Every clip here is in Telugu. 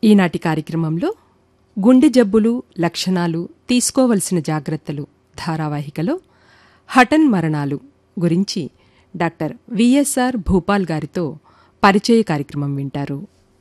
ఈనాటి కార్యక్రమంలో గుండె జబ్బులు లక్షణాలు తీసుకోవలసిన జాగ్రత్తలు ధారావాహికలో హఠన్ మరణాలు గురించి డాక్టర్ విఎస్ఆర్ భూపాల్ గారితో పరిచయ కార్యక్రమం వింటారు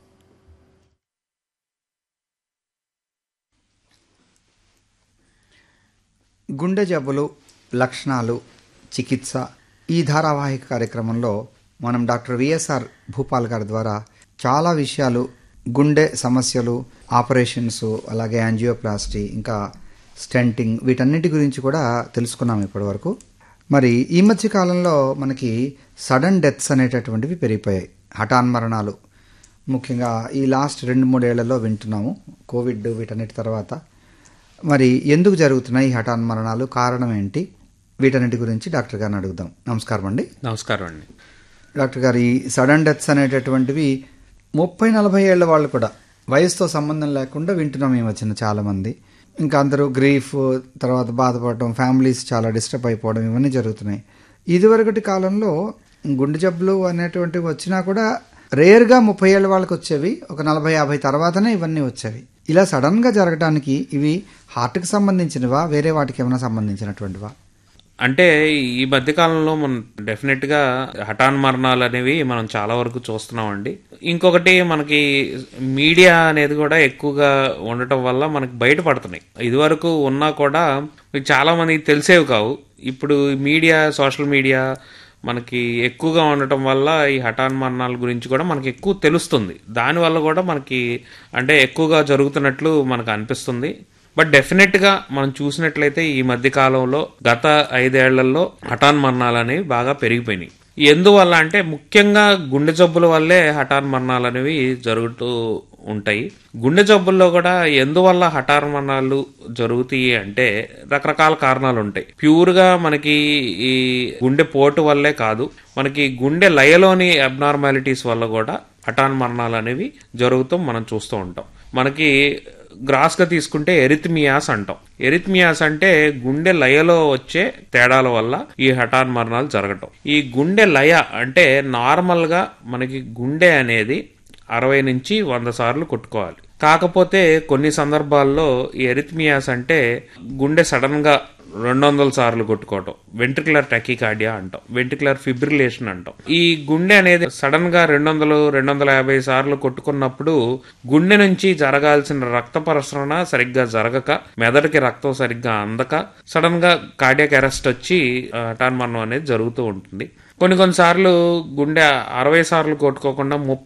గుండె జబ్బులు లక్షణాలు చికిత్స ఈ ధారావాహిక కార్యక్రమంలో మనం డాక్టర్ విఎస్ఆర్ భూపాల్ గారి ద్వారా చాలా విషయాలు గుండె సమస్యలు ఆపరేషన్స్ అలాగే యాంజియోప్లాస్టీ ఇంకా స్టెంటింగ్ వీటన్నిటి గురించి కూడా తెలుసుకున్నాం ఇప్పటివరకు మరి ఈ మధ్య కాలంలో మనకి సడన్ డెత్స్ అనేటటువంటివి పెరిగిపోయాయి హఠాన్ మరణాలు ముఖ్యంగా ఈ లాస్ట్ రెండు మూడేళ్లలో వింటున్నాము కోవిడ్ వీటన్నిటి తర్వాత మరి ఎందుకు జరుగుతున్నాయి ఈ హఠాన్ మరణాలు కారణం ఏంటి వీటన్నిటి గురించి డాక్టర్ గారిని అడుగుదాం నమస్కారం అండి నమస్కారం అండి డాక్టర్ గారు ఈ సడన్ డెత్స్ అనేటటువంటివి ముప్పై నలభై ఏళ్ల వాళ్ళు కూడా వయసుతో సంబంధం లేకుండా వింటున్నాం ఈ వచ్చిన చాలా మంది ఇంకా అందరూ గ్రీఫ్ తర్వాత బాధపడటం ఫ్యామిలీస్ చాలా డిస్టర్బ్ అయిపోవడం ఇవన్నీ జరుగుతున్నాయి ఇదివరకటి కాలంలో గుండె జబ్బులు అనేటువంటివి వచ్చినా కూడా రేర్గా ముప్పై ఏళ్ళ వాళ్ళకి వచ్చేవి ఒక నలభై యాభై తర్వాతనే ఇవన్నీ వచ్చేవి ఇలా సడన్ గా జరగడానికి ఇవి హార్ట్కి సంబంధించినవా వేరే వాటికి ఏమైనా సంబంధించినటువంటివా అంటే ఈ మధ్య కాలంలో మనం డెఫినెట్ గా హఠాన్ మరణాలు అనేవి మనం చాలా వరకు చూస్తున్నామండి ఇంకొకటి మనకి మీడియా అనేది కూడా ఎక్కువగా ఉండటం వల్ల మనకి బయటపడుతున్నాయి ఇదివరకు ఉన్నా కూడా మీకు చాలా మందికి తెలిసేవి కావు ఇప్పుడు మీడియా సోషల్ మీడియా మనకి ఎక్కువగా ఉండటం వల్ల ఈ హఠాన్ మరణాల గురించి కూడా మనకి ఎక్కువ తెలుస్తుంది దానివల్ల కూడా మనకి అంటే ఎక్కువగా జరుగుతున్నట్లు మనకు అనిపిస్తుంది బట్ డెఫినెట్ గా మనం చూసినట్లయితే ఈ మధ్య కాలంలో గత ఐదేళ్లలో హఠాన్ మరణాలు అనేవి బాగా పెరిగిపోయినాయి ఎందువల్ల అంటే ముఖ్యంగా గుండె జబ్బుల వల్లే హఠాన్ మరణాలు అనేవి జరుగుతూ ఉంటాయి గుండె జబ్బుల్లో కూడా ఎందువల్ల హఠాన్ మరణాలు జరుగుతాయి అంటే రకరకాల కారణాలు ఉంటాయి ప్యూర్ గా మనకి ఈ గుండె పోటు వల్లే కాదు మనకి గుండె లయలోని అబ్నార్మాలిటీస్ వల్ల కూడా హఠాన్ మరణాలు అనేవి జరుగుతూ మనం చూస్తూ ఉంటాం మనకి గ్రాస్ గా తీసుకుంటే ఎరిథ్మియాస్ అంటాం ఎరిథ్మియాస్ అంటే గుండె లయలో వచ్చే తేడాల వల్ల ఈ హఠాన్ మరణాలు జరగటం ఈ గుండె లయ అంటే నార్మల్ గా మనకి గుండె అనేది అరవై నుంచి వంద సార్లు కొట్టుకోవాలి కాకపోతే కొన్ని సందర్భాల్లో ఈ ఎరిథ్మియాస్ అంటే గుండె సడన్ గా రెండు వందల సార్లు కొట్టుకోవటం వెంట్రికులర్ టెకికార్డియా అంటాం వెంట్రికులర్ ఫిబ్రిలేషన్ అంటాం ఈ గుండె అనేది సడన్ గా రెండు వందలు రెండు వందల యాభై సార్లు కొట్టుకున్నప్పుడు గుండె నుంచి జరగాల్సిన రక్త ప్రసరణ సరిగ్గా జరగక మెదడుకి రక్తం సరిగ్గా అందక సడన్ గా కార్డియాక్ అరెస్ట్ వచ్చి హఠాన్ మరణం అనేది జరుగుతూ ఉంటుంది కొన్ని కొన్నిసార్లు గుండె అరవై సార్లు కొట్టుకోకుండా ముప్పై